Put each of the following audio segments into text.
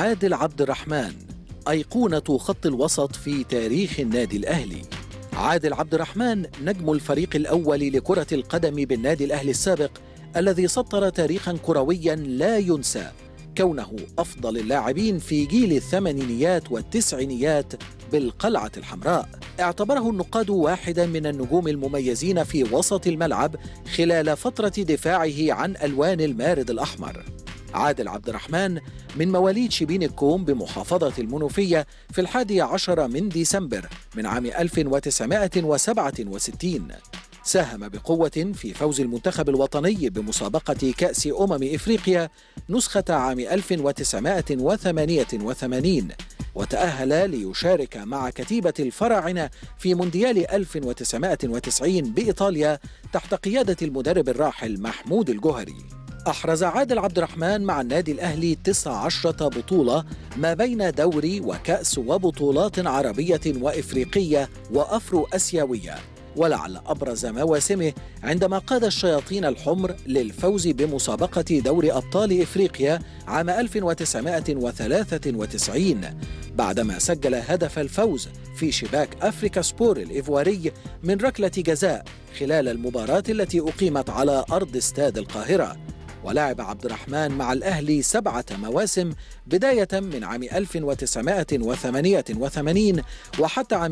عادل عبد الرحمن أيقونة خط الوسط في تاريخ النادي الأهلي عادل عبد الرحمن نجم الفريق الأول لكرة القدم بالنادي الأهلي السابق الذي سطر تاريخا كرويا لا ينسى كونه أفضل اللاعبين في جيل الثمانينيات والتسعينيات بالقلعة الحمراء اعتبره النقاد واحدا من النجوم المميزين في وسط الملعب خلال فترة دفاعه عن ألوان المارد الأحمر عادل عبد الرحمن من مواليد شبين الكوم بمحافظة المنوفية في الحادي عشر من ديسمبر من عام 1967 ساهم بقوة في فوز المنتخب الوطني بمسابقة كأس أمم إفريقيا نسخة عام 1988 وتأهل ليشارك مع كتيبة الفراعنة في مونديال 1990 بإيطاليا تحت قيادة المدرب الراحل محمود الجوهري أحرز عادل عبد الرحمن مع النادي الأهلي 19 بطولة ما بين دوري وكأس وبطولات عربية وإفريقية وأفرو أسيوية ولعل أبرز مواسمه عندما قاد الشياطين الحمر للفوز بمسابقة دور أبطال إفريقيا عام 1993 بعدما سجل هدف الفوز في شباك أفريكا سبور الإيفواري من ركلة جزاء خلال المباراة التي أقيمت على أرض استاد القاهرة ولعب عبد الرحمن مع الأهلي سبعة مواسم بداية من عام 1988 وحتى عام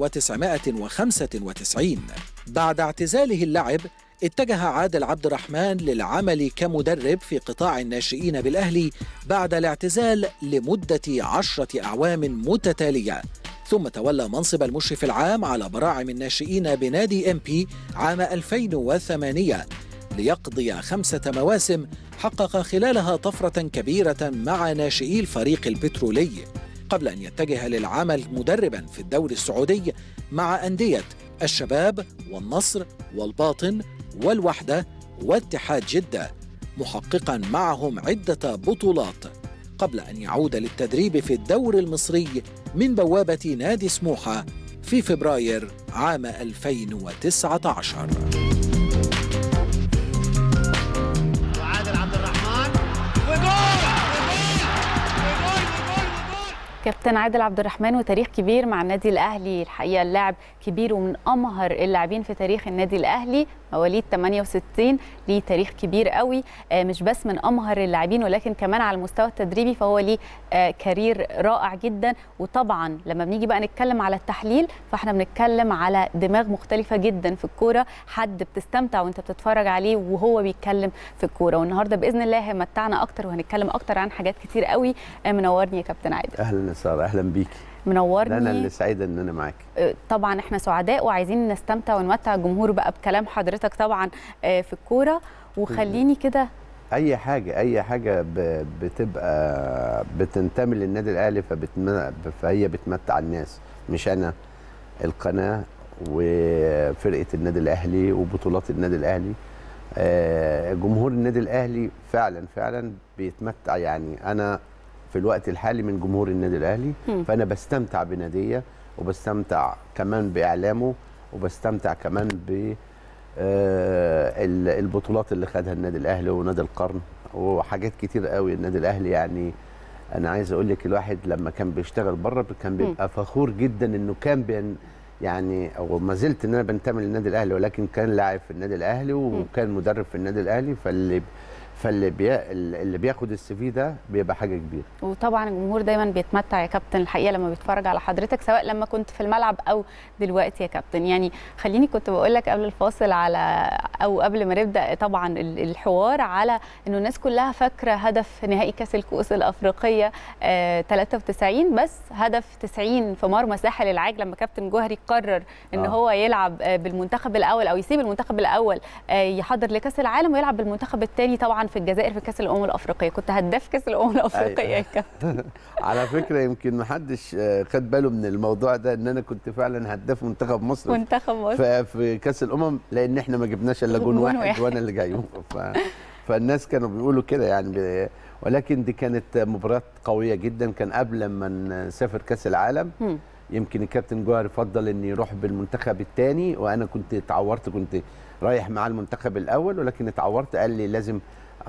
1995 بعد اعتزاله اللعب اتجه عادل عبد الرحمن للعمل كمدرب في قطاع الناشئين بالأهلي بعد الاعتزال لمدة عشرة أعوام متتالية ثم تولى منصب المشرف العام على براعم الناشئين بنادي ام بي عام 2008 ليقضي خمسة مواسم حقق خلالها طفرة كبيرة مع ناشئي الفريق البترولي قبل أن يتجه للعمل مدربا في الدوري السعودي مع أندية الشباب والنصر والباطن والوحدة واتحاد جدة محققا معهم عدة بطولات قبل أن يعود للتدريب في الدور المصري من بوابة نادي سموحة في فبراير عام 2019 كابتن عادل عبد الرحمن وتاريخ كبير مع النادي الاهلي الحقيقه اللاعب كبير ومن امهر اللاعبين في تاريخ النادي الاهلي مواليد 68 ليه تاريخ كبير قوي مش بس من امهر اللاعبين ولكن كمان على المستوى التدريبي فهو ليه كارير رائع جدا وطبعا لما بنيجي بقى نتكلم على التحليل فاحنا بنتكلم على دماغ مختلفه جدا في الكوره حد بتستمتع وانت بتتفرج عليه وهو بيتكلم في الكوره والنهارده باذن الله هيمتعنا اكتر وهنتكلم اكتر عن حاجات كتير قوي منورني يا كابتن عادل اهلا ساره اهلا بيكي منورني انا اللي سعيده ان انا معاك طبعا احنا سعداء وعايزين نستمتع ونمتع الجمهور بقى بكلام حضرتك طبعا في الكوره وخليني كده اي حاجه اي حاجه بتبقى بتنتمي للنادي الاهلي فبتم... فهي بتمتع الناس مش انا القناه وفرقه النادي الاهلي وبطولات النادي الاهلي جمهور النادي الاهلي فعلا فعلا بيتمتع يعني انا في الوقت الحالي من جمهور النادي الاهلي م. فانا بستمتع بناديه وبستمتع كمان باعلامه وبستمتع كمان ب البطولات اللي خدها النادي الاهلي ونادي القرن وحاجات كتير قوي النادي الاهلي يعني انا عايز اقول لك الواحد لما كان بيشتغل بره كان بيبقى م. فخور جدا انه كان بين يعني او ما زلت ان انا بنتمي للنادي الاهلي ولكن كان لاعب في النادي الاهلي وكان مدرب في النادي الاهلي فاللي فاللي بي... اللي بياخد السي في ده بيبقى حاجه كبيره وطبعا الجمهور دايما بيتمتع يا كابتن الحقيقه لما بيتفرج على حضرتك سواء لما كنت في الملعب او دلوقتي يا كابتن يعني خليني كنت بقول لك قبل الفاصل على او قبل ما نبدا طبعا الحوار على انه الناس كلها فاكره هدف نهائي كاس الكؤوس الافريقيه آه 93 بس هدف 90 في مرمى ساحل العاج لما كابتن جوهري قرر ان آه. هو يلعب بالمنتخب الاول او يسيب المنتخب الاول آه يحضر لكاس العالم ويلعب بالمنتخب الثاني طبعا في الجزائر في كاس الامم الافريقيه كنت هداف كاس الامم الافريقيه يا كابتن على فكره يمكن ما حدش خد باله من الموضوع ده ان انا كنت فعلا هداف منتخب مصر منتخب مصر في كاس الامم لان احنا ما جبناش الا جون واحد, واحد وانا اللي جاي ف... فالناس كانوا بيقولوا كده يعني ولكن دي كانت مباراه قويه جدا كان قبل ما نسافر كاس العالم م. يمكن الكابتن جوهر فضل ان يروح بالمنتخب الثاني وانا كنت اتعورت كنت رايح مع المنتخب الاول ولكن اتعورت قال لي لازم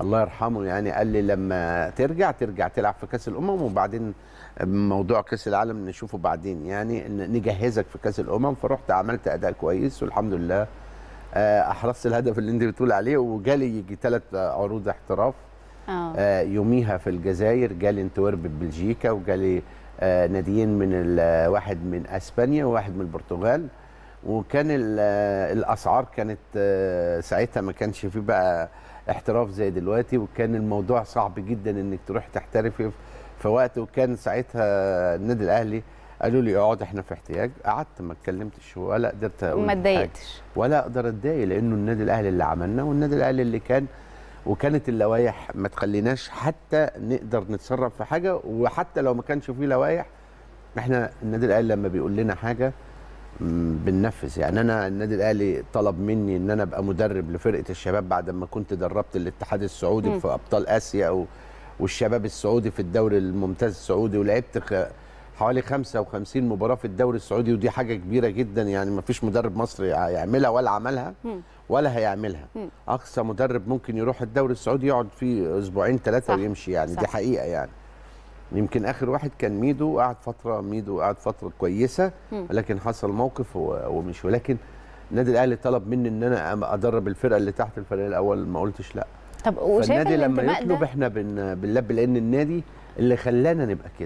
الله يرحمه يعني قال لي لما ترجع ترجع تلعب في كاس الامم وبعدين موضوع كاس العالم نشوفه بعدين يعني ن- نجهزك في كاس الامم فرحت عملت اداء كويس والحمد لله آه، احرزت الهدف اللي انت بتقول عليه وجالي يجي ثلاث عروض احتراف اه آه، يوميها في الجزائر جالي انتورب ببلجيكا وجالي آه، ناديين من ال- واحد من اسبانيا وواحد من البرتغال وكان ال- آه، الاسعار كانت آه، ساعتها ما كانش فيه بقى احتراف زي دلوقتي وكان الموضوع صعب جدا انك تروح تحترفي في وقت وكان ساعتها النادي الاهلي قالوا لي اقعد احنا في احتياج قعدت ما اتكلمتش ولا قدرت اقول ما حاجة. اتضايقتش ولا اقدر اتضايق لانه النادي الاهلي اللي عملنا والنادي الاهلي اللي كان وكانت اللوائح ما تخليناش حتى نقدر نتصرف في حاجه وحتى لو ما كانش فيه لوائح احنا النادي الاهلي لما بيقول لنا حاجه مم، بننفذ يعني انا النادي الاهلي طلب مني ان انا ابقى مدرب لفرقه الشباب بعد ما كنت دربت الاتحاد السعودي مم. في ابطال اسيا و- والشباب السعودي في الدوري الممتاز السعودي ولعبت خ- حوالي 55 مباراه في الدوري السعودي ودي حاجه كبيره جدا يعني ما فيش مدرب مصري يعملها ولا عملها مم. ولا هيعملها مم. اقصى مدرب ممكن يروح الدوري السعودي يقعد فيه اسبوعين ثلاثه صح. ويمشي يعني صح. دي حقيقه يعني يمكن اخر واحد كان ميدو قعد فتره ميدو قعد فتره كويسه مم. لكن حصل موقف و- ومشي ولكن النادي الاهلي طلب مني ان انا أم- ادرب الفرقه اللي تحت الفريق الاول ما قلتش لا طب وشايف فالنادي لما الانتماء يطلب ده احنا بن بنلبي لان النادي اللي خلانا نبقى كده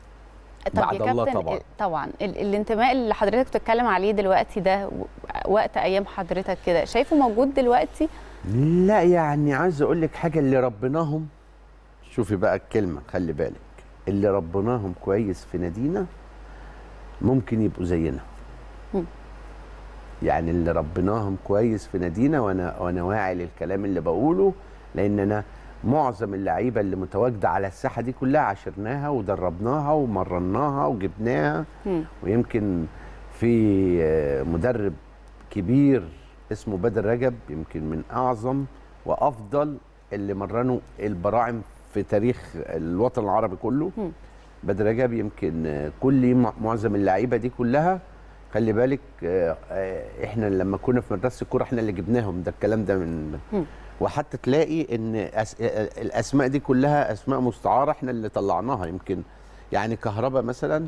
طب بعد يا الله كابتن طبعاً. ال- طبعا ال الانتماء اللي حضرتك بتتكلم عليه دلوقتي ده و- وقت ايام حضرتك كده شايفه موجود دلوقتي لا يعني عايز اقول لك حاجه اللي ربناهم شوفي بقى الكلمه خلي بالك اللي ربناهم كويس في نادينا ممكن يبقوا زينا مم. يعني اللي ربناهم كويس في نادينا وانا وانا واعي للكلام اللي بقوله لان انا معظم اللعيبه اللي متواجده على الساحه دي كلها عاشرناها ودربناها ومرناها وجبناها مم. ويمكن في آه، مدرب كبير اسمه بدر رجب يمكن من اعظم وافضل اللي مرنوا البراعم في تاريخ الوطن العربي كله مم. بدر رجب يمكن آه، كل مع- معظم اللعيبه دي كلها خلي بالك آه، آه، احنا لما كنا في مدرسه الكوره احنا اللي جبناهم ده الكلام ده من مم. وحتى تلاقي ان أس... آه، الاسماء دي كلها اسماء مستعاره احنا اللي طلعناها يمكن يعني كهربا مثلا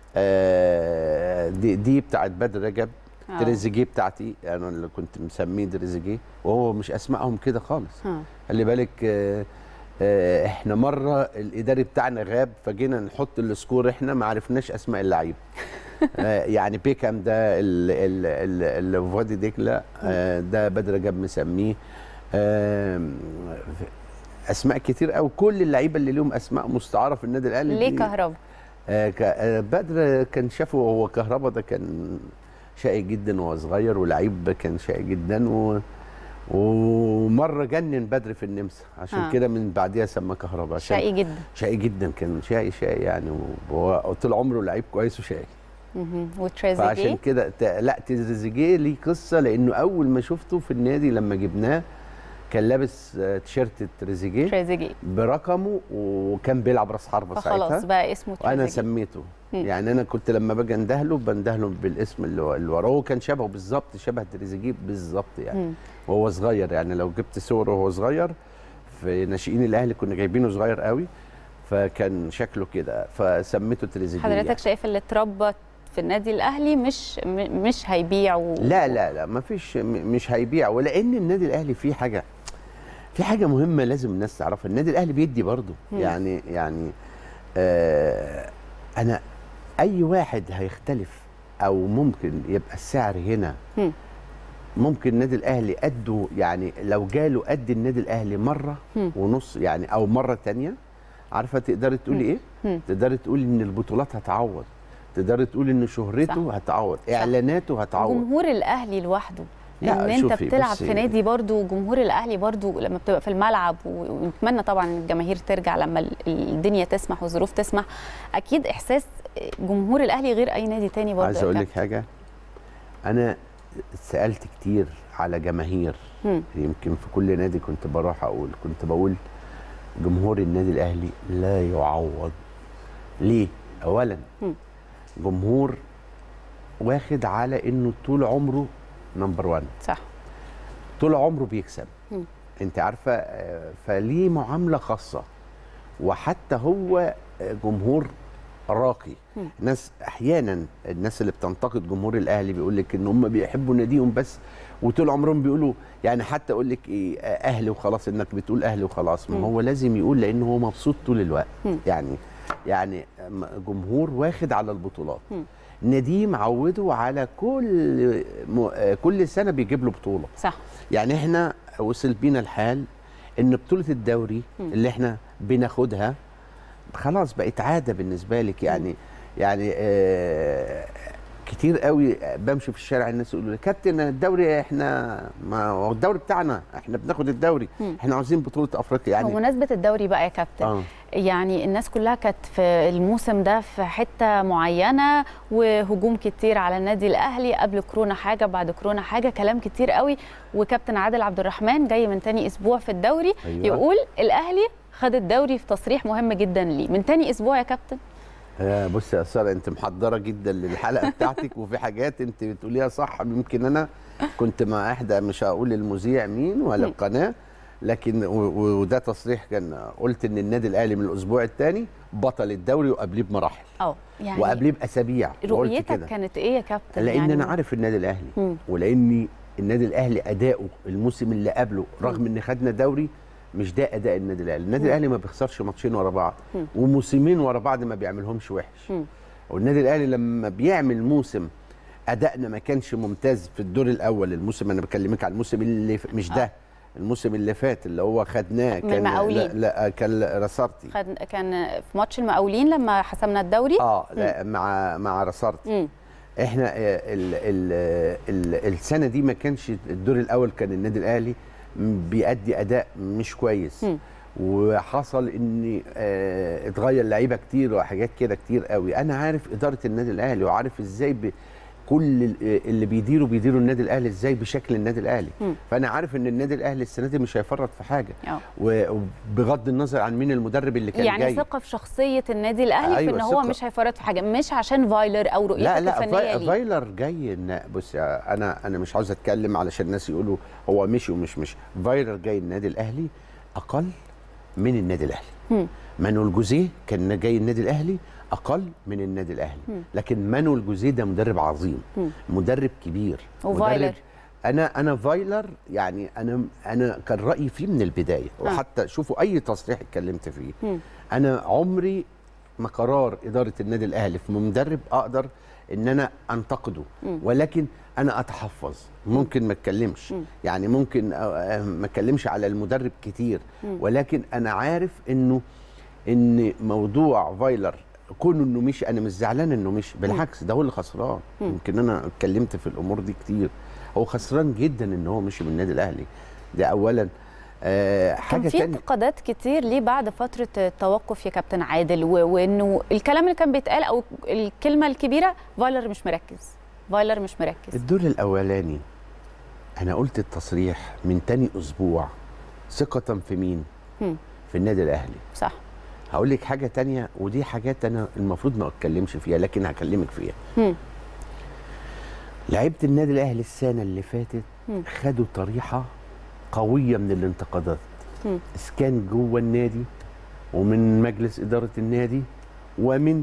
آه، دي, دي بتاعت بدر رجب آه. تريزيجيه بتاعتي انا اللي كنت مسميه تريزيجيه وهو مش اسمائهم كده خالص ها. خلي بالك آه، آه، احنا مره الاداري بتاعنا غاب فجينا نحط السكور احنا ما عرفناش اسماء اللعيبه آه، يعني بيكام ده ال- ال- ال- اللي في وادي دجله آه، ده بدر جاب مسميه آم، اسماء كتير قوي كل اللعيبه اللي لهم اسماء مستعاره في النادي الاهلي ليه دي- كهربا آه، ك- آه، بدر كان شافه هو كهربا ده كان شقي جدا وهو صغير ولعيب كان شقي جدا و ومره جنن بدر في النمسا عشان آه. كده من بعديها سماه كهربا عشان شقي جدا شقي جدا كان شقي شقي يعني وهو طول عمره لعيب كويس وشقي مهم. فعشان وتريزيجيه كده ت- لا تريزيجيه ليه قصه لانه اول ما شفته في النادي لما جبناه كان لابس آه، تيشيرت تريزيجيه تريزيجيه برقمه وكان بيلعب راس حربه فخلاص ساعتها بقى اسمه وانا تريزيجيه سميته مم. يعني انا كنت لما باجي اندهله بندهله بالاسم اللي هو- اللي وراه هو كان شبهه بالظبط شبه تريزيجيه بالظبط يعني مم. وهو صغير يعني لو جبت صوره وهو صغير في ناشئين الاهلي كنا جايبينه صغير قوي فكان شكله كده فسميته تريزيجيه حضرتك يعني. شايف اللي اتربى في النادي الاهلي مش م- مش هيبيع و... لا لا لا ما فيش م- مش هيبيع ولان النادي الاهلي فيه حاجه في حاجه مهمه لازم الناس تعرفها النادي الاهلي بيدي برضه مم. يعني يعني آه انا اي واحد هيختلف او ممكن يبقى السعر هنا مم. ممكن النادي الاهلي قده يعني لو جاله قد النادي الاهلي مره مم. ونص يعني او مره تانية عارفه تقدري تقولي مم. ايه مم. تقدري تقولي ان البطولات هتعوض تقدري تقولي ان شهرته هتعوض اعلاناته هتعوض جمهور الاهلي لوحده لا، ان انت شوفي، بتلعب بصي. في نادي برضو جمهور الاهلي برضو لما بتبقى في الملعب و- ونتمنى طبعا ان الجماهير ترجع لما ال- الدنيا تسمح والظروف تسمح اكيد احساس جمهور الاهلي غير اي نادي تاني برضو عايز يا اقول لك كابتن. حاجه انا سالت كتير على جماهير مم. يمكن في كل نادي كنت بروح اقول كنت بقول جمهور النادي الاهلي لا يعوض ليه اولا مم. جمهور واخد على انه طول عمره نمبر 1 صح طول عمره بيكسب مم. انت عارفه آه، فليه معامله خاصه وحتى هو آه، جمهور راقي مم. ناس احيانا الناس اللي بتنتقد جمهور الاهلي بيقول لك ان هم بيحبوا ناديهم بس وطول عمرهم بيقولوا يعني حتى اقول لك ايه آه، اهلي وخلاص انك بتقول اهلي وخلاص ما مم. هو لازم يقول لان هو مبسوط طول الوقت مم. يعني يعني م- جمهور واخد على البطولات مم. ناديه معوده على كل م... آه، كل سنه بيجيب له بطوله صح يعني احنا وصل بينا الحال ان بطوله الدوري مم. اللي احنا بناخدها خلاص بقت عاده بالنسبه لك يعني يعني آه كتير قوي بمشي في الشارع الناس يقولوا لي كابتن الدوري احنا ما هو الدوري بتاعنا احنا بناخد الدوري مم. احنا عاوزين بطوله افريقيا يعني بمناسبه الدوري بقى يا كابتن اه يعني الناس كلها كانت في الموسم ده في حته معينه وهجوم كتير على النادي الاهلي قبل كورونا حاجه بعد كورونا حاجه كلام كتير قوي وكابتن عادل عبد الرحمن جاي من تاني اسبوع في الدوري أيوة. يقول الاهلي خد الدوري في تصريح مهم جدا ليه من تاني اسبوع يا كابتن آه، بصي يا ساره انت محضره جدا للحلقه بتاعتك وفي حاجات انت بتقوليها صح يمكن انا كنت مع احدى مش هقول المذيع مين ولا مم. القناه لكن و- و- وده تصريح كان قلت ان النادي الاهلي من الاسبوع الثاني بطل الدوري وقبليه بمراحل اه يعني وقبليه باسابيع وقلت رؤيتك كده كانت ايه يا كابتن لان يعني انا عارف النادي الاهلي مم. ولاني النادي الاهلي اداؤه الموسم اللي قبله رغم ان خدنا دوري مش ده اداء النادي الاهلي النادي مم. الاهلي ما بيخسرش ماتشين ورا بعض مم. وموسمين ورا بعض ما بيعملهمش وحش مم. والنادي الاهلي لما بيعمل موسم ادائنا ما كانش ممتاز في الدور الاول الموسم انا بكلمك على الموسم اللي ف... مش ده آه. الموسم اللي فات اللي هو خدناه من كان المقاولين. لا, لا كان رصارتي خد كان في ماتش المقاولين لما حسمنا الدوري اه لا مع مع رصارتي مم. احنا آه، ال ال ال السنه دي ما كانش الدور الاول كان النادي الاهلي م- بيأدي اداء مش كويس مم. وحصل ان آه، اتغير لعيبه كتير وحاجات كده كتير قوي انا عارف اداره النادي الاهلي وعارف ازاي ب كل ال- اللي بيديروا بيديروا النادي الاهلي ازاي بشكل النادي الاهلي مم. فانا عارف ان النادي الاهلي السنه دي مش هيفرط في حاجه اه و- وبغض النظر عن مين المدرب اللي كان يعني جاي ثقه في شخصيه النادي الاهلي في أيوة، ان هو ثقة. مش هيفرط في حاجه مش عشان فايلر او رؤيتك لا لا الفنيه فاي- ليه فايلر جاي إن بص يا- انا انا مش عاوز اتكلم علشان الناس يقولوا هو مشي ومش مشي فايلر جاي النادي الاهلي اقل من النادي الاهلي مم. مانويل جوزيه كان جاي النادي الاهلي اقل من النادي الاهلي مم. لكن مانويل جوزيه ده مدرب عظيم مم. مدرب كبير وفايلر؟ مدرب انا انا فايلر يعني انا انا كان رايي فيه من البدايه وحتى شوفوا اي تصريح اتكلمت فيه مم. انا عمري ما قرار اداره النادي الاهلي في مدرب اقدر ان انا انتقده مم. ولكن انا اتحفظ ممكن ما اتكلمش مم. يعني ممكن آه، آه، ما اتكلمش على المدرب كتير مم. ولكن انا عارف انه ان موضوع فايلر كونه انه مشي انا مش زعلان انه مشي بالعكس ده هو اللي خسران مم. يمكن انا اتكلمت في الامور دي كتير هو خسران جدا ان هو مشي من النادي الاهلي ده اولا آه كان حاجه في تانية انتقادات كتير ليه بعد فتره التوقف يا كابتن عادل و- وانه الكلام اللي كان بيتقال او الكلمه الكبيره فايلر مش مركز فايلر مش مركز الدور الاولاني انا قلت التصريح من تاني اسبوع ثقه في مين مم. في النادي الاهلي صح هقول لك حاجه تانية ودي حاجات انا المفروض ما اتكلمش فيها لكن هكلمك فيها مم. لعيبه النادي الاهلي السنه اللي فاتت مم. خدوا طريحه قويه من الانتقادات مم. إذا كان جوه النادي ومن مجلس اداره النادي ومن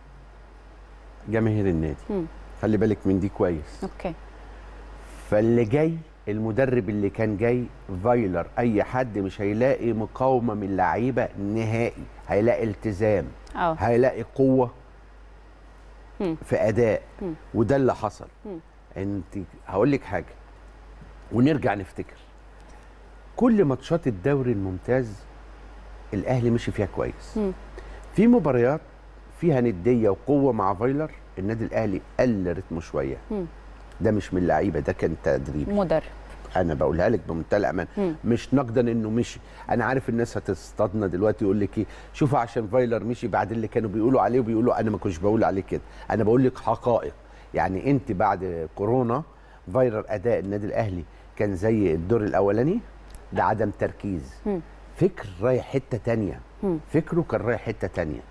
جماهير النادي مم. خلي بالك من دي كويس اوكي فاللي جاي المدرب اللي كان جاي فايلر اي حد مش هيلاقي مقاومه من اللعيبه نهائي هيلاقي التزام اه هيلاقي قوه مم. في اداء مم. وده اللي حصل مم. انت هقول لك حاجه ونرجع نفتكر كل ماتشات الدوري الممتاز الاهلي مشي فيها كويس مم. في مباريات فيها نديه وقوه مع فايلر النادي الاهلي قل رتمه شويه مم. ده مش من اللعيبه ده كان تدريب مدرب انا بقولها لك بمنتهى الامان مم. مش نقدا انه مشي انا عارف الناس هتصطادنا دلوقتي يقول لك ايه شوفوا عشان فايلر مشي بعد اللي كانوا بيقولوا عليه وبيقولوا انا ما كنتش بقول عليه كده انا بقول لك حقائق يعني انت بعد كورونا فايلر اداء النادي الاهلي كان زي الدور الاولاني ده عدم تركيز مم. فكر رايح حته تانية مم. فكره كان رايح حته تانية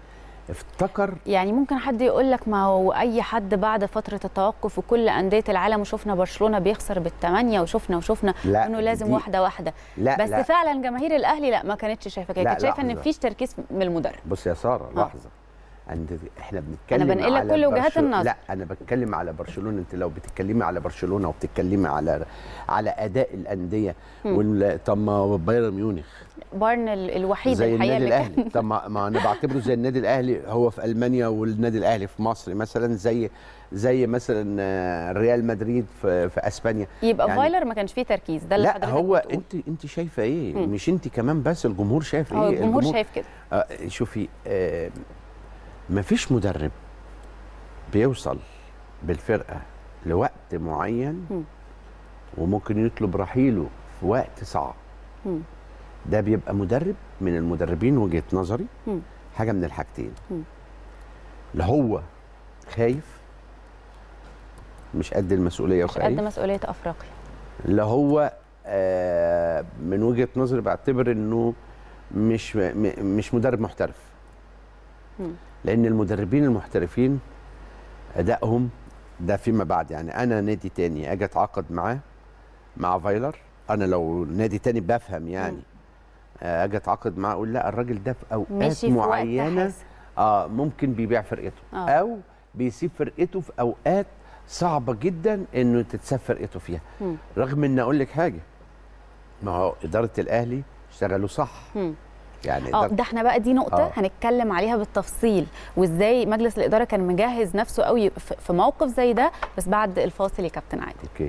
افتكر يعني ممكن حد يقول لك ما هو اي حد بعد فتره التوقف وكل انديه العالم وشفنا برشلونه بيخسر بالثمانيه وشفنا وشفنا لا انه لازم دي- واحده واحده لا بس لا فعلا جماهير الاهلي لا ما كانتش شايفه كده لا، كانت شايفه ان لحظة. مفيش تركيز من المدرب بص يا ساره آه. لحظه عند احنا بنتكلم بنقل لك على كل وجهات برشلونة- النظر. لا انا بتكلم على برشلونه انت لو بتتكلمي على برشلونه وبتتكلمي على على اداء الانديه وال- طب ما بايرن ميونخ بايرن ال- الوحيد زي الحقيقه النادي اللي الاهلي كان طب ما ما انا بعتبره زي النادي الاهلي هو في المانيا والنادي الاهلي في مصر مثلا زي زي مثلا آه، ريال مدريد في, في اسبانيا يبقى يعني- فايلر ما كانش فيه تركيز ده اللي لا حضرتك هو بتقول. انت انت شايفه ايه مم. مش انت كمان بس الجمهور شايف هو ايه الجمهور شايف كده آه شوفي آه مفيش مدرب بيوصل بالفرقه لوقت معين مم. وممكن يطلب رحيله في وقت صعب مم. ده بيبقى مدرب من المدربين وجهه نظري مم. حاجه من الحاجتين مم. لا هو خايف مش قد المسؤوليه مش قد وخايف مسؤوليه افريقيا لا هو آه من وجهه نظري بعتبر انه مش م- مش مدرب محترف مم. لان المدربين المحترفين ادائهم ده فيما بعد يعني انا نادي تاني اجي اتعاقد معاه مع فايلر انا لو نادي تاني بفهم يعني مم. آه، اجي اتعاقد معاه اقول لا الراجل ده في اوقات مشي في وقت معينه حاسم. اه ممكن بيبيع فرقته آه. او بيسيب فرقته في اوقات صعبه جدا انه تتساب فرقته فيها مم. رغم ان اقول لك حاجه ما هو اداره الاهلي اشتغلوا صح مم. يعني اه إدارة- ده احنا بقى دي نقطه آه. هنتكلم عليها بالتفصيل وازاي مجلس الاداره كان مجهز نفسه قوي في في موقف زي ده بس بعد الفاصل يا كابتن عادل اوكي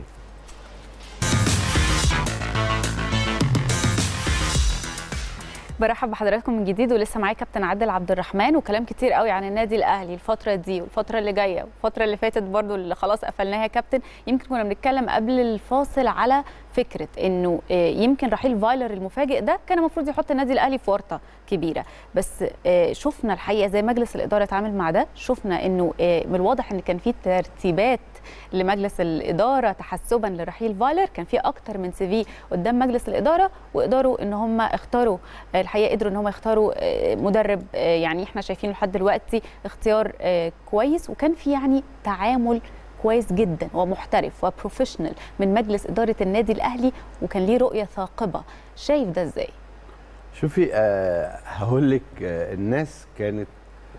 برحب بحضراتكم من جديد ولسه معايا كابتن عادل عبد الرحمن وكلام كتير قوي عن النادي الاهلي الفتره دي والفتره اللي جايه والفتره اللي فاتت برضو اللي خلاص قفلناها يا كابتن يمكن كنا بنتكلم قبل الفاصل على فكره انه آه، يمكن رحيل فايلر المفاجئ ده كان المفروض يحط النادي الاهلي في ورطه كبيره بس آه، شفنا الحقيقه زي مجلس الاداره اتعامل مع ده شفنا انه آه، من الواضح ان كان في ترتيبات لمجلس الاداره تحسبا لرحيل فايلر كان في اكتر من سي في قدام مجلس الاداره وقدروا ان هم اختاروا آه، الحقيقه قدروا ان هم يختاروا آه، مدرب آه، يعني احنا شايفينه لحد دلوقتي اختيار آه، كويس وكان في يعني تعامل كويس جدا ومحترف وبروفيشنال من مجلس اداره النادي الاهلي وكان ليه رؤيه ثاقبه شايف ده ازاي شوفي آه هقول لك آه الناس كانت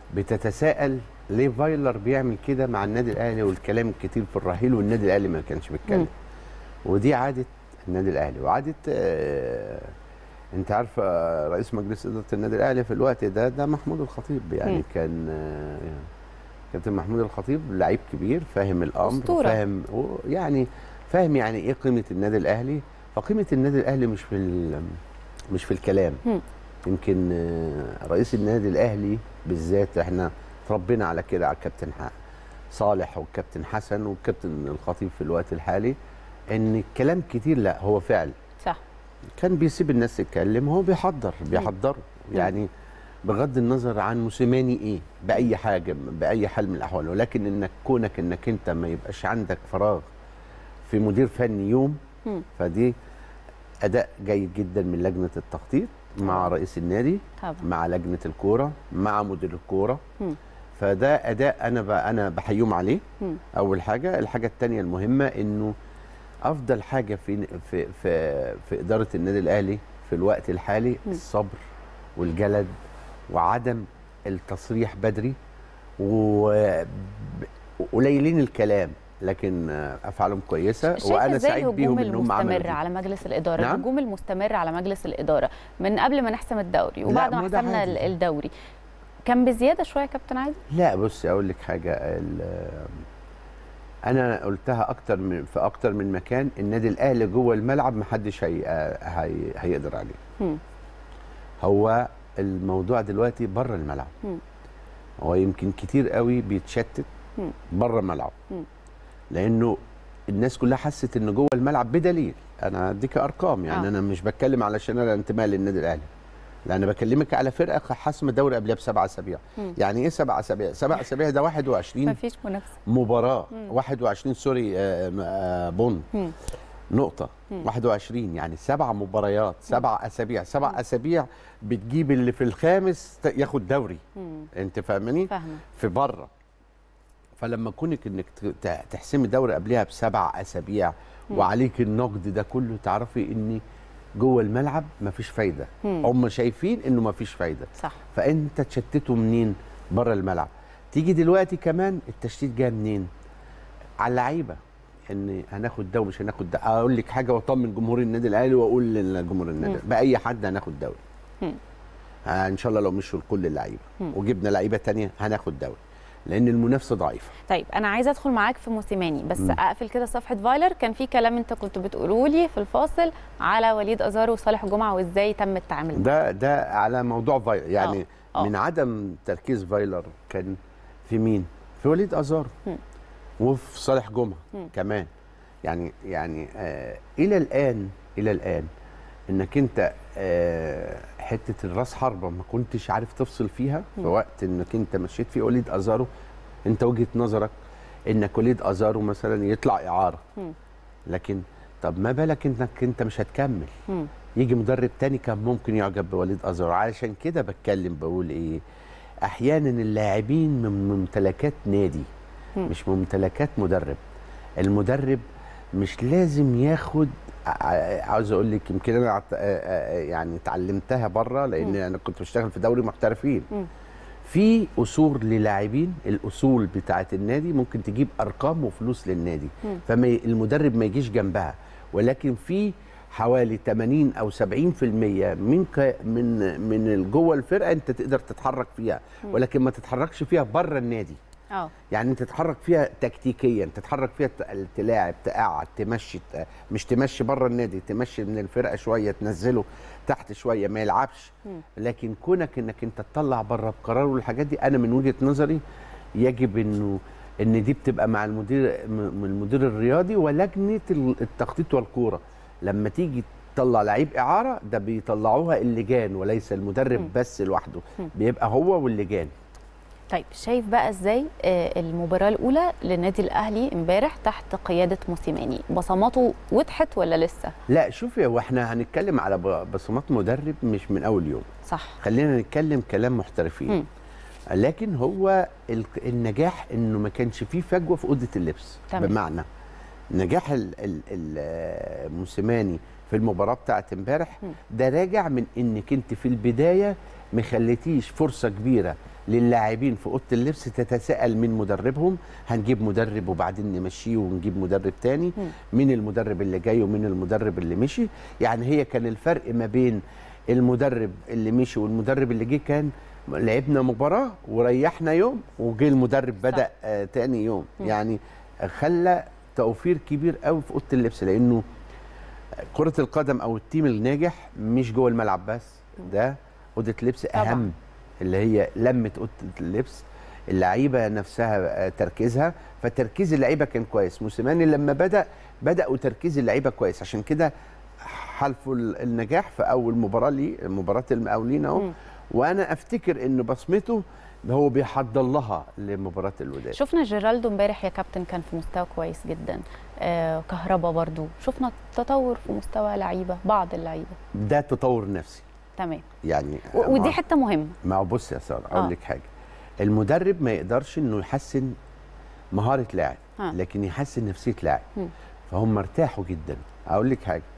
بتتساءل ليه فايلر بيعمل كده مع النادي الاهلي والكلام الكتير في الرحيل والنادي الاهلي ما كانش مم. بيتكلم ودي عاده النادي الاهلي وعاده آه انت عارفه آه، رئيس مجلس اداره النادي الاهلي في الوقت ده ده محمود الخطيب يعني مم. كان آه كابتن محمود الخطيب لعيب كبير فاهم الامر أسطورة. فاهم يعني فاهم يعني ايه قيمه النادي الاهلي فقيمه النادي الاهلي مش في ال- مش في الكلام مم. يمكن آه، رئيس النادي الاهلي بالذات احنا اتربينا على كده على الكابتن ح- صالح والكابتن حسن والكابتن الخطيب في الوقت الحالي ان الكلام كتير لا هو فعل صح كان بيسيب الناس تتكلم هو بيحضر بيحضروا يعني بغض النظر عن موسيماني ايه باي حاجه باي حال من الاحوال ولكن انك كونك انك انت ما يبقاش عندك فراغ في مدير فني يوم مم. فدي اداء جيد جدا من لجنه التخطيط مع طبعاً. رئيس النادي طبعا مع لجنه الكوره مع مدير الكوره مم. فده اداء انا ب... انا بحييهم عليه مم. اول حاجه الحاجه الثانيه المهمه انه افضل حاجه في في في, في اداره النادي الاهلي في الوقت الحالي مم. الصبر والجلد وعدم التصريح بدري وقليلين الكلام لكن افعالهم كويسه شايفه وانا ازاي سعيد بيهم الهجوم ان هم عملوا المستمر دي. على مجلس الاداره نعم؟ الهجوم المستمر على مجلس الاداره من قبل ما نحسم الدوري لا، وبعد ما ما ده حسمنا عادي. ال- الدوري كان بزياده شويه يا كابتن عادل لا بصي اقول لك حاجه ال- انا قلتها اكتر من في اكتر من مكان النادي الاهلي جوه الملعب محدش هي هي هيقدر عليه مم. هو الموضوع دلوقتي بره الملعب مم. هو يمكن كتير قوي بيتشتت مم. بره الملعب مم. لانه الناس كلها حست ان جوه الملعب بدليل انا هديك ارقام يعني آه. انا مش بتكلم علشان انا انتماء للنادي الاهلي لا انا بكلمك على فرقه حاسمه الدوري قبلها بسبع اسابيع مم. يعني ايه سبع اسابيع سبع اسابيع ده 21 مفيش منافسه مباراه مم. 21 سوري آه، آه، بونت مم. نقطة مم. 21 يعني سبع مباريات سبع أسابيع سبع أسابيع بتجيب اللي في الخامس ت- ياخد دوري مم. أنت فاهماني؟ فاهمه في بره فلما كونك انك ت- ت- تحسمي الدوري قبلها بسبع اسابيع وعليك النقد ده كله تعرفي ان جوه الملعب مفيش فايده مم. هم شايفين انه مفيش فايده صح فانت تشتته منين بره الملعب تيجي دلوقتي كمان التشتيت جاي منين على اللعيبه ان هناخد ده ومش هناخد ده اقول لك حاجه واطمن جمهور النادي الاهلي واقول لجمهور النادي مم. باي حد هناخد دوري مم. آه ان شاء الله لو مشوا لكل اللعيبه مم. وجبنا لعيبه تانية هناخد دوري لان المنافسه ضعيفه طيب انا عايزه ادخل معاك في موسيماني بس مم. اقفل كده صفحه فايلر كان في كلام انت كنت بتقوله لي في الفاصل على وليد ازار وصالح جمعه وازاي تم التعامل معاه ده ده على موضوع فايلر يعني آه. من عدم تركيز فايلر كان في مين؟ في وليد ازار مم. وفي صالح جمعه مم. كمان يعني يعني آه الى الان الى الان انك انت آه حته الراس حربه ما كنتش عارف تفصل فيها في مم. وقت انك انت مشيت فيه وليد ازارو انت وجهه نظرك انك وليد ازارو مثلا يطلع اعاره مم. لكن طب ما بالك انك انت مش هتكمل مم. يجي مدرب تاني كان ممكن يعجب بوليد ازار علشان كده بتكلم بقول ايه احيانا اللاعبين من ممتلكات نادي مم. مش ممتلكات مدرب المدرب مش لازم ياخد ع- عاوز اقول لك يمكن انا عت- آه، آه، يعني اتعلمتها بره لان مم. انا كنت بشتغل في دوري محترفين مم. في اصول للاعبين الاصول بتاعه النادي ممكن تجيب ارقام وفلوس للنادي مم. فما ي- المدرب ما يجيش جنبها ولكن في حوالي 80 او 70% من ك من من جوه الفرقه انت تقدر تتحرك فيها مم. ولكن ما تتحركش فيها بره النادي اه يعني انت تتحرك فيها تكتيكيا تتحرك فيها ت- تلاعب تقعد تمشي ت- مش تمشي بره النادي تمشي من الفرقه شويه تنزله تحت شويه ما يلعبش مم. لكن كونك انك انت تطلع بره بقرار والحاجات دي انا من وجهه نظري يجب انه ان دي بتبقى مع المدير م- من المدير الرياضي ولجنه ال- التخطيط والكوره لما تيجي تطلع لعيب اعاره ده بيطلعوها اللجان وليس المدرب مم. بس لوحده مم. بيبقى هو واللجان طيب شايف بقى ازاي آه، المباراه الاولى للنادي الاهلي امبارح تحت قياده موسيماني بصماته وضحت ولا لسه لا شوفي هو احنا هنتكلم على ب- بصمات مدرب مش من اول يوم صح خلينا نتكلم كلام محترفين مم. لكن هو ال- النجاح انه ما كانش فيه فجوه في اوضه اللبس تمام. بمعنى نجاح ال- ال- ال- موسيماني في المباراه بتاعت امبارح مم. ده راجع من انك انت في البدايه ما خليتيش فرصه كبيره للاعبين في اوضه اللبس تتساءل من مدربهم هنجيب مدرب وبعدين نمشيه ونجيب مدرب تاني مم. مين المدرب اللي جاي ومين المدرب اللي مشي يعني هي كان الفرق ما بين المدرب اللي مشي والمدرب اللي جه كان لعبنا مباراه وريحنا يوم وجه المدرب بدا آه تاني يوم مم. يعني خلى توفير كبير قوي في اوضه اللبس لانه كره القدم او التيم الناجح مش جوه الملعب بس ده اوضه لبس طبعاً. اهم اللي هي لمه اوضه اللبس اللعيبه نفسها آه، تركيزها فتركيز اللعيبه كان كويس موسيماني لما بدا بداوا تركيز اللعيبه كويس عشان كده حلفوا ال- النجاح في اول مباراه ليه مباراه المقاولين اهو مم. وانا افتكر ان بصمته هو بيحضر لها لمباراه الوداد شفنا جيرالدو امبارح يا كابتن كان في مستوى كويس جدا آه كهربا برضو شفنا تطور في مستوى لعيبه بعض اللعيبه ده تطور نفسي تمام يعني و- ودي ما- حته مهمه ما هو بص يا ساره آه. اقول لك حاجه المدرب ما يقدرش انه يحسن مهاره لاعب ها. لكن يحسن نفسيه لاعب مم. فهم ارتاحوا جدا اقول لك حاجه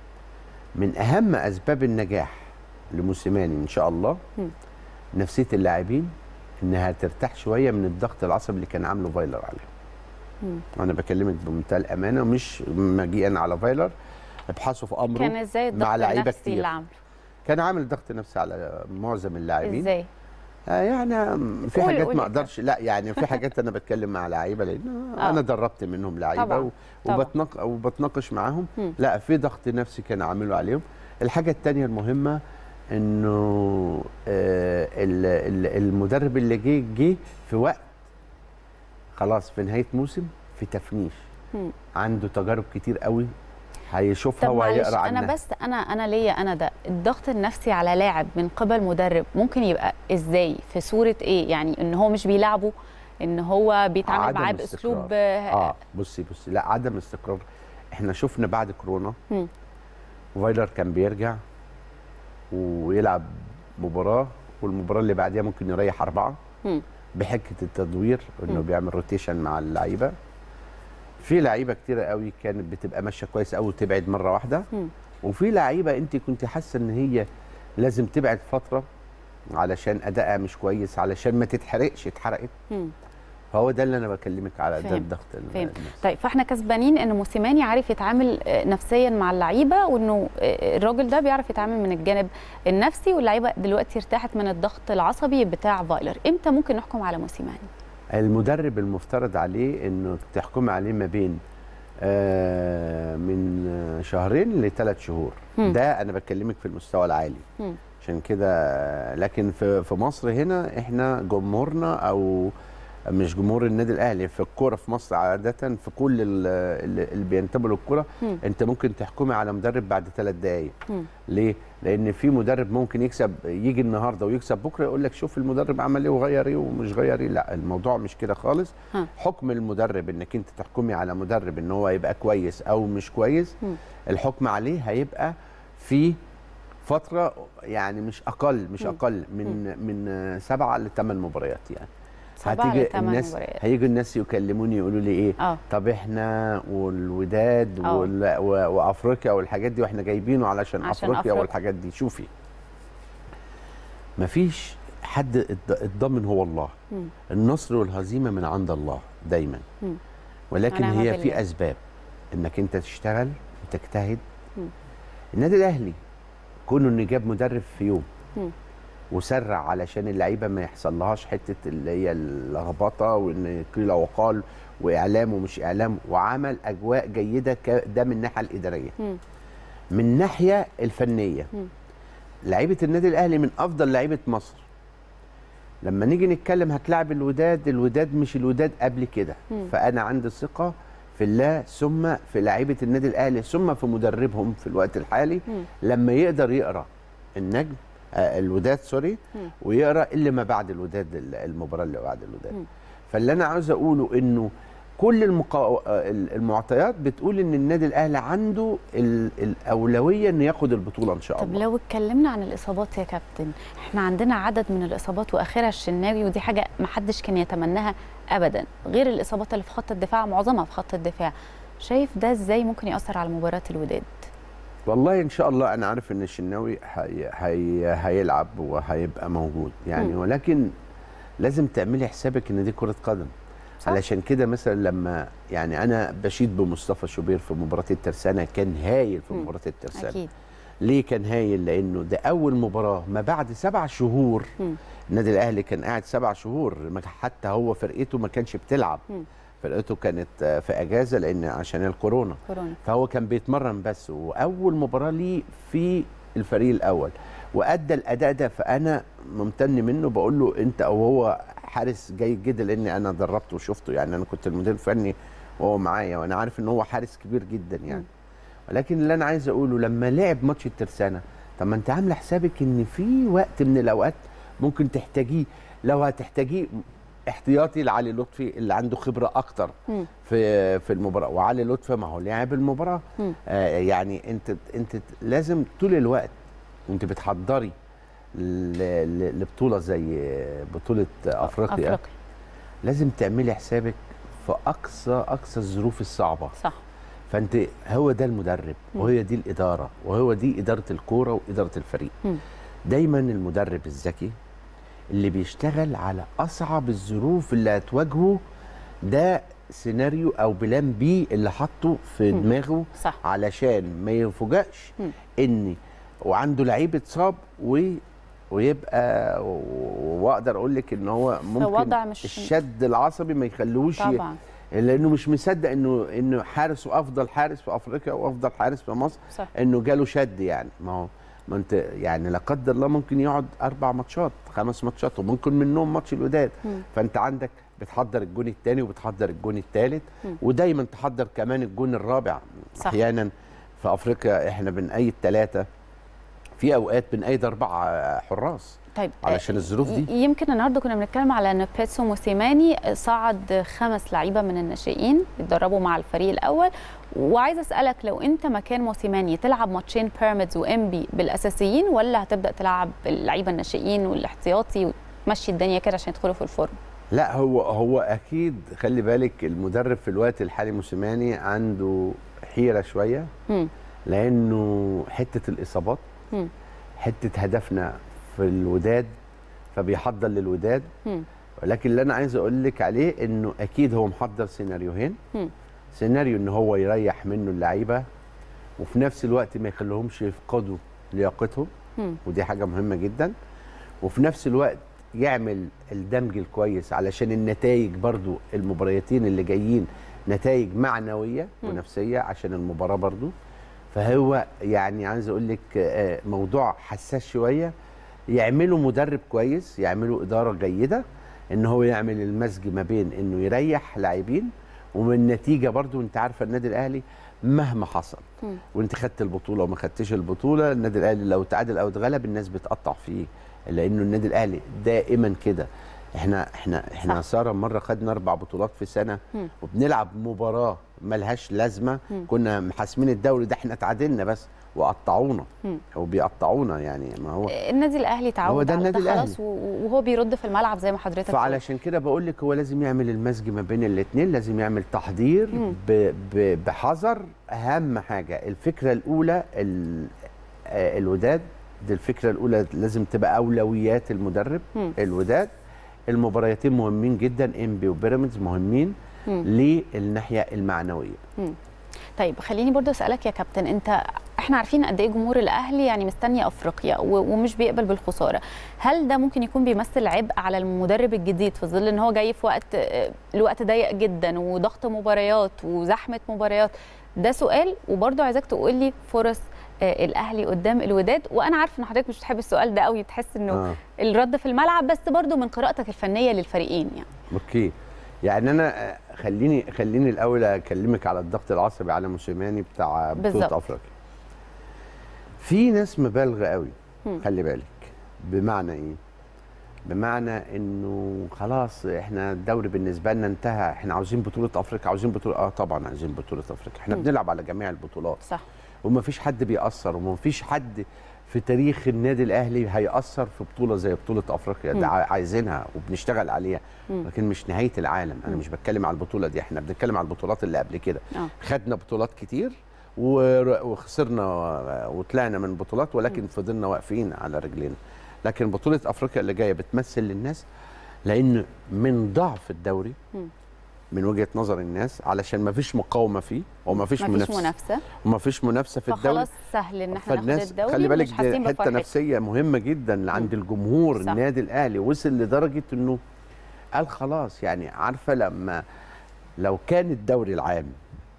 من اهم اسباب النجاح لموسيماني ان شاء الله مم. نفسيه اللاعبين انها ترتاح شويه من الضغط العصبي اللي كان عامله فايلر عليهم مم. انا بكلمك بمنتهى الامانه ومش مجيئا على فايلر ابحثوا في امره كان ازاي الضغط مع لعيبه النفسي كتير اللي عامله كان عامل ضغط نفسي على معظم اللاعبين ازاي آه يعني في قول- حاجات قول ما يا اقدرش لا يعني في حاجات انا بتكلم مع لعيبه لان آه. انا دربت منهم لعيبه طبعاً، و- طبعاً. وبتناق وبتناقش معاهم مم. لا في ضغط نفسي كان عامله عليهم الحاجه الثانيه المهمه انه آه ال- ال- المدرب اللي جه جه في وقت خلاص في نهايه موسم في تفنيش مم. عنده تجارب كتير قوي هيشوفها طب معلش وهيقرا عنها انا بس انا انا ليا انا ده الضغط النفسي على لاعب من قبل مدرب ممكن يبقى ازاي في صوره ايه يعني ان هو مش بيلعبه ان هو بيتعامل عدم معاه استقرار. باسلوب آه، اه بصي بصي لا عدم استقرار احنا شفنا بعد كورونا مم. فايلر كان بيرجع ويلعب مباراه والمباراه اللي بعديها ممكن يريح اربعه مم. بحكه التدوير انه مم. بيعمل روتيشن مع اللعيبه في لعيبه كتيره قوي كانت بتبقى ماشيه كويس قوي وتبعد مره واحده مم. وفي لعيبه انت كنت حاسه ان هي لازم تبعد فتره علشان ادائها مش كويس علشان ما تتحرقش اتحرقت مم. فهو ده اللي انا بكلمك على ده فهمت. الضغط ال- فهمت. النفسي. طيب فاحنا كسبانين ان موسيماني عارف يتعامل آه، نفسيا مع اللعيبه وانه آه، الراجل ده بيعرف يتعامل من الجانب النفسي واللعيبه دلوقتي ارتاحت من الضغط العصبي بتاع فايلر امتى ممكن نحكم على موسيماني المدرب المفترض عليه انه تحكم عليه ما بين آه، من آه، شهرين لثلاث شهور مم. ده انا بكلمك في المستوى العالي مم. عشان كده آه، لكن في في مصر هنا احنا جمهورنا او مش جمهور النادي الاهلي في الكوره في مصر عاده في كل ال- اللي اللي بينتموا للكوره مم. انت ممكن تحكمي على مدرب بعد ثلاث دقائق مم. ليه؟ لان في مدرب ممكن يكسب يجي النهارده ويكسب بكره يقول لك شوف المدرب عمل ايه وغير ايه ومش غير ايه لا الموضوع مش كده خالص ها. حكم المدرب انك انت تحكمي على مدرب ان هو يبقى كويس او مش كويس مم. الحكم عليه هيبقى في فتره يعني مش اقل مش مم. اقل من من سبعه لثمان مباريات يعني سبعة هتيجي لثمان الناس مباريات. هيجي الناس يكلموني يقولوا لي ايه اه طب احنا والوداد أه. وال... و... وافريقيا والحاجات دي واحنا جايبينه علشان, عشان افريقيا, أفريقيا. والحاجات دي شوفي مفيش حد الض- الضامن هو الله مم. النصر والهزيمه من عند الله دايما مم. ولكن ونعم هي بالله. في اسباب انك انت تشتغل وتجتهد مم. النادي الاهلي كونه انه جاب مدرب في يوم مم. وسرع علشان اللعيبه ما يحصل لهاش حته اللي هي اللخبطه وان قيل وقال واعلام ومش اعلام وعمل اجواء جيده ك- ده من الناحيه الاداريه مم. من الناحيه الفنيه مم. لعيبه النادي الاهلي من افضل لعيبه مصر لما نيجي نتكلم هتلاعب الوداد الوداد مش الوداد قبل كده مم. فانا عندي ثقه في الله ثم في لعيبه النادي الاهلي ثم في مدربهم في الوقت الحالي مم. لما يقدر يقرا النجم آه الوداد سوري مم. ويقرا اللي ما بعد الوداد ال- المباراه اللي بعد الوداد مم. فاللي انا عاوز اقوله انه كل المقا... آه، ال- المعطيات بتقول ان النادي الاهلي عنده ال... الاولويه انه ياخد البطوله ان شاء طب الله لو اتكلمنا عن الاصابات يا كابتن احنا عندنا عدد من الاصابات واخرها الشناوي ودي حاجه ما حدش كان يتمناها ابدا غير الاصابات اللي في خط الدفاع معظمها في خط الدفاع شايف ده ازاي ممكن ياثر على مباراه الوداد والله ان شاء الله انا عارف ان الشناوي هي... هي... هيلعب وهيبقى موجود يعني مم. ولكن لازم تعملي حسابك ان دي كره قدم صح؟ علشان كده مثلا لما يعني انا بشيد بمصطفى شوبير في مباراه الترسانه كان هايل في مم. مباراه الترسانه اكيد ليه كان هايل لانه ده اول مباراه ما بعد سبع شهور مم. النادي الاهلي كان قاعد سبع شهور ما- حتى هو فرقته ما كانش بتلعب مم. فرقته كانت آه، في اجازه لان عشان الكورونا كورونا فهو كان بيتمرن بس واول مباراه ليه في الفريق الاول وادى الاداء ده فانا ممتن منه بقول له انت او هو حارس جيد جدا لان انا دربته وشفته يعني انا كنت المدير الفني وهو معايا وانا عارف ان هو حارس كبير جدا يعني ولكن اللي انا عايز اقوله لما لعب ماتش الترسانه طب ما انت عامله حسابك ان في وقت من الاوقات ممكن تحتاجيه لو هتحتاجيه احتياطي لعلي لطفي اللي عنده خبره اكتر مم. في في المباراه وعلي لطفي ما هو لاعب المباراه مم. آه يعني انت انت لازم طول الوقت وانت بتحضري ل- ل- لبطوله زي بطوله افريقيا, أفريقيا. افريقيا لازم تعملي حسابك في اقصى اقصى الظروف الصعبه صح فانت هو ده المدرب مم. وهي دي الاداره وهو دي اداره الكوره واداره الفريق مم. دايما المدرب الذكي اللي بيشتغل على اصعب الظروف اللي هتواجهه ده سيناريو او بلان بي اللي حاطه في مم. دماغه صح علشان ما يفوجئش مم. ان وعنده لعيب اتصاب و ويبقى و- واقدر اقول لك ان هو ممكن وضع مش- الشد العصبي ما يخلوش ي- طبعا لانه مش مصدق انه انه حارس وافضل حارس في افريقيا وافضل حارس في مصر صح انه جاله شد يعني ما هو ما انت يعني لا قدر الله ممكن يقعد اربع ماتشات خمس ماتشات وممكن منهم ماتش الوداد مم. فانت عندك بتحضر الجون الثاني وبتحضر الجون الثالث مم. ودايما تحضر كمان الجون الرابع صح. احيانا في افريقيا احنا بنأيد ثلاثه في اوقات بنأيد اربع حراس طيب علشان الظروف دي. ي- يمكن النهارده كنا بنتكلم على ان بيتسو موسيماني صعد خمس لعيبه من الناشئين يتدربوا مع الفريق الاول وعايزه اسالك لو انت مكان موسيماني تلعب ماتشين بيراميدز وانبي بالاساسيين ولا هتبدا تلعب اللعيبه الناشئين والاحتياطي وتمشي الدنيا كده عشان يدخلوا في الفورم لا هو هو اكيد خلي بالك المدرب في الوقت الحالي موسيماني عنده حيره شويه مم. لانه حته الاصابات مم. حته هدفنا في الوداد فبيحضر للوداد مم. ولكن اللي انا عايز اقول لك عليه انه اكيد هو محضر سيناريوهين مم. سيناريو ان هو يريح منه اللعيبه وفي نفس الوقت ما يخليهمش يفقدوا لياقتهم مم. ودي حاجه مهمه جدا وفي نفس الوقت يعمل الدمج الكويس علشان النتائج برضو المباريتين اللي جايين نتائج معنويه مم. ونفسيه عشان المباراه برضو فهو يعني عايز اقول لك آه، موضوع حساس شويه يعملوا مدرب كويس يعملوا اداره جيده ان هو يعمل المزج ما بين انه يريح لاعبين ومن النتيجه برضو انت عارفه النادي الاهلي مهما حصل مم. وانت خدت البطوله وما خدتش البطوله النادي الاهلي لو تعادل او اتغلب الناس بتقطع فيه لانه النادي الاهلي دائما كده احنا احنا احنا صح. ساره مره خدنا اربع بطولات في سنه مم. وبنلعب مباراه ملهاش لازمه مم. كنا محاسمين الدوري ده احنا تعادلنا بس وقطعونا مم. وبيقطعونا يعني ما هو النادي الاهلي تعود هو ده على النادي خلاص و- وهو بيرد في الملعب زي ما حضرتك قلت. فعلشان كده بقول لك هو لازم يعمل المزج ما بين الاثنين لازم يعمل تحضير مم. ب- ب- بحذر اهم حاجه الفكره الاولى ال- آه، الوداد دي الفكره الاولى لازم تبقى اولويات المدرب مم. الوداد المباريتين مهمين جدا انبي وبيراميدز مهمين مم. للناحيه المعنويه طيب خليني برضو اسالك يا كابتن انت احنا عارفين قد ايه جمهور الاهلي يعني مستني افريقيا و- ومش بيقبل بالخساره هل ده ممكن يكون بيمثل عبء على المدرب الجديد في ظل ان هو جاي في وقت آه، الوقت ضيق جدا وضغط مباريات وزحمه مباريات ده سؤال وبرضو عايزاك تقول لي فرص آه، الاهلي قدام الوداد وانا عارفه ان حضرتك مش بتحب السؤال ده قوي بتحس انه آه. الرد في الملعب بس برضو من قراءتك الفنيه للفريقين يعني اوكي يعني انا آه، خليني خليني الاول اكلمك على الضغط العصبي على موسيماني بتاع بطوله بالظبط. افريقيا في ناس مبالغه قوي مم. خلي بالك بمعنى ايه بمعنى انه خلاص احنا الدوري بالنسبه لنا انتهى احنا عاوزين بطوله افريقيا عاوزين بطوله اه طبعا عايزين بطوله افريقيا احنا مم. بنلعب على جميع البطولات صح وما فيش حد بيأثر وما فيش حد في تاريخ النادي الاهلي هيأثر في بطوله زي بطوله افريقيا مم. ده ع- عايزينها وبنشتغل عليها مم. لكن مش نهايه العالم انا مم. مش بتكلم على البطوله دي احنا بنتكلم على البطولات اللي قبل كده اه خدنا بطولات كتير ور- وخسرنا وطلعنا من بطولات ولكن مم. فضلنا واقفين على رجلينا لكن بطوله افريقيا اللي جايه بتمثل للناس لان من ضعف الدوري مم. من وجهه نظر الناس علشان ما فيش مقاومه فيه وما فيش مفيش منافسه منافسه وما فيش منافسه في الدوري فخلاص سهل ان احنا ناخد فالناس الدوري خلي بالك ومش حاسين دي حته بفرحتنا. نفسيه مهمه جدا عند الجمهور صح. النادي الاهلي وصل لدرجه انه قال خلاص يعني عارفه لما لو كان الدوري العام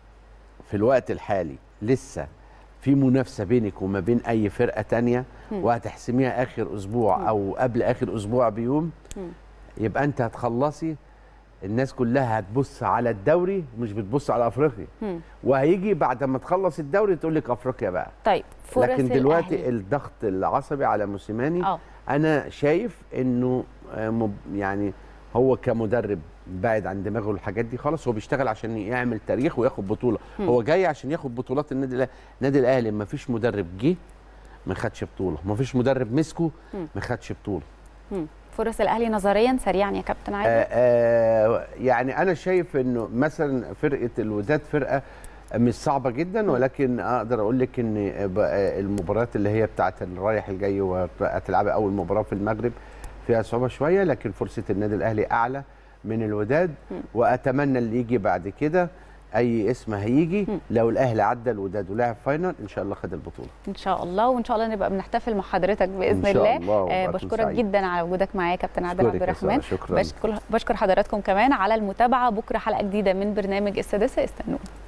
في الوقت الحالي لسه في منافسه بينك وما بين اي فرقه تانية مم. وهتحسميها اخر اسبوع مم. او قبل اخر اسبوع بيوم مم. يبقى انت هتخلصي الناس كلها هتبص على الدوري مش بتبص على افريقيا مم. وهيجي بعد ما تخلص الدوري تقول لك افريقيا بقى طيب فرص لكن دلوقتي الأهلي. الضغط العصبي على موسيماني اه انا شايف انه آه، مب- يعني هو كمدرب بعد عن دماغه الحاجات دي خالص هو بيشتغل عشان يعمل تاريخ وياخد بطوله مم. هو جاي عشان ياخد بطولات النادي الاهلي النادي الاهلي ما فيش مدرب جه ما خدش بطوله ما فيش مدرب مسكه مم. ما خدش بطوله مم. فرص الاهلي نظريا سريعا يا كابتن عادل آه آه يعني انا شايف انه مثلا فرقه الوداد فرقه مش صعبه جدا ولكن اقدر اقول لك ان بقى المباريات اللي هي بتاعه الرايح الجاي وهتلعب اول مباراه في المغرب فيها صعوبه شويه لكن فرصه النادي الاهلي اعلى من الوداد مم. واتمنى اللي يجي بعد كده اي اسم هيجي مم. لو الاهلي عدى الوداد ولعب فاينل ان شاء الله خد البطوله ان شاء الله وان شاء الله نبقى بنحتفل مع حضرتك باذن إن شاء الله, الله، آه وأكون بشكرك سعيد. جدا على وجودك معايا يا كابتن عادل أشكرك عبد يا سارة، الرحمن شكراً. بشكر بشكر حضراتكم كمان على المتابعه بكره حلقه جديده من برنامج السادسه استنونا